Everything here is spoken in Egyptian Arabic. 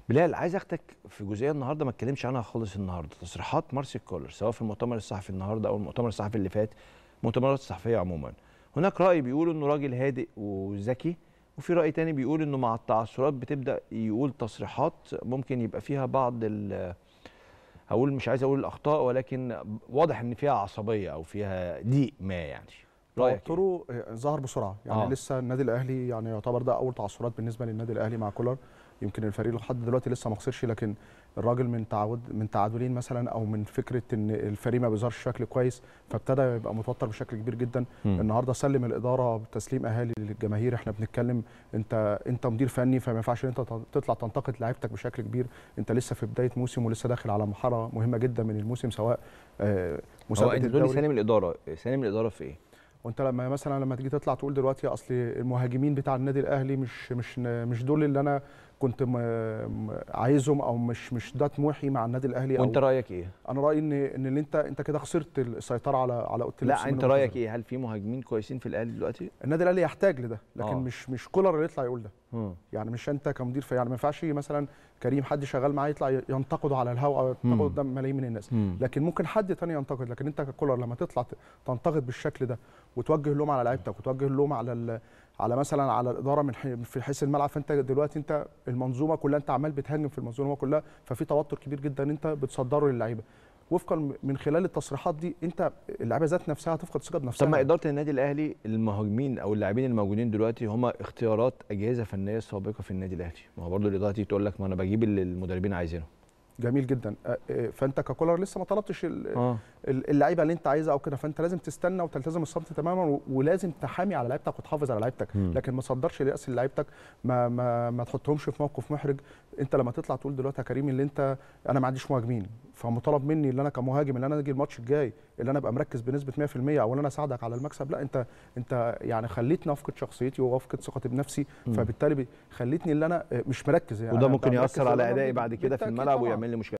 بلال عايز اخدك في جزئيه النهارده ما اتكلمش عنها خالص النهارده تصريحات مارسيل كولر سواء في المؤتمر الصحفي النهارده او المؤتمر الصحفي اللي فات المؤتمرات الصحفيه عموما هناك راي بيقول انه راجل هادئ وذكي وفي راي تاني بيقول انه مع التعثرات بتبدا يقول تصريحات ممكن يبقى فيها بعض ال هقول مش عايز اقول الاخطاء ولكن واضح ان فيها عصبيه او فيها ضيق ما يعني رايك إيه؟ توتره ظهر بسرعه يعني آه. آه. لسه النادي الاهلي يعني يعتبر ده اول تعثرات بالنسبه للنادي الاهلي مع كولر يمكن الفريق لحد دلوقتي لسه ما خسرش لكن الراجل من تعود من تعادلين مثلا او من فكره ان الفريق ما بيظهرش بشكل كويس فابتدى يبقى متوتر بشكل كبير جدا مم. النهارده سلم الاداره بتسليم اهالي للجماهير احنا بنتكلم انت انت مدير فني فما ينفعش ان انت تطلع تنتقد لعيبتك بشكل كبير انت لسه في بدايه موسم ولسه داخل على مرحله مهمه جدا من الموسم سواء آه، هو مسابقه انت بتقولي الدوري سالم الاداره سالم الاداره في ايه؟ وانت لما مثلا لما تيجي تطلع تقول دلوقتي اصل المهاجمين بتاع النادي الاهلي مش مش مش دول اللي انا كنت م- م- عايزهم او مش مش ده طموحي مع النادي الاهلي وانت أو رايك ايه؟ انا رايي ان ان اللي انت انت كده خسرت السيطره على على اوضه اللبس لا من انت وجهة رايك نظري. ايه؟ هل في مهاجمين كويسين في الاهلي دلوقتي؟ النادي الاهلي يحتاج لده لكن آه. مش مش كولر اللي يطلع يقول ده مم. يعني مش انت كمدير في يعني ما ينفعش مثلا كريم حد شغال معاه يطلع ينتقده على الهواء او مم. ينتقده قدام ملايين من الناس مم. لكن ممكن حد تاني ينتقد لكن انت ككولر لما تطلع ت- تنتقد بالشكل ده وتوجه اللوم على لعيبتك وتوجه اللوم على ال- على مثلا على الاداره من حي- في حيث الملعب فانت دلوقتي انت المنظومه كلها انت عمال بتهاجم في المنظومه كلها ففي توتر كبير جدا انت بتصدره للعيبه وفقا من خلال التصريحات دي انت اللعيبه ذات نفسها هتفقد ثقه بنفسها طب ما اداره النادي الاهلي المهاجمين او اللاعبين الموجودين دلوقتي هم اختيارات اجهزه فنيه سابقه في النادي الاهلي ما هو برضه الاداره دي تقول لك ما انا بجيب اللي المدربين عايزينه جميل جدا اه، اه، فانت ككولر لسه ما طلبتش ال- اه ال- اللعيبه اللي انت عايزها او كده فانت لازم تستنى وتلتزم الصمت تماما و- ولازم تحامي على لعيبتك وتحافظ على لعيبتك مم. لكن ما تصدرش الياس لعيبتك ما ما ما تحطهمش في موقف محرج انت لما تطلع تقول دلوقتي يا كريم اللي انت انا ما عنديش مهاجمين فمطالب مني اللي انا كمهاجم اللي انا اجي الماتش الجاي اللي انا ابقى مركز بنسبه 100% او اللي انا اساعدك على المكسب لا انت انت يعني خليتني افقد شخصيتي وافقد ثقتي بنفسي مم. فبالتالي بي- خليتني اللي انا اه، مش مركز يعني وده أنا ممكن أبقى مركز ياثر على اللي أنا ادائي بعد كده في بالتأكيد الملعب طبعاً. ويعمل لي مشكله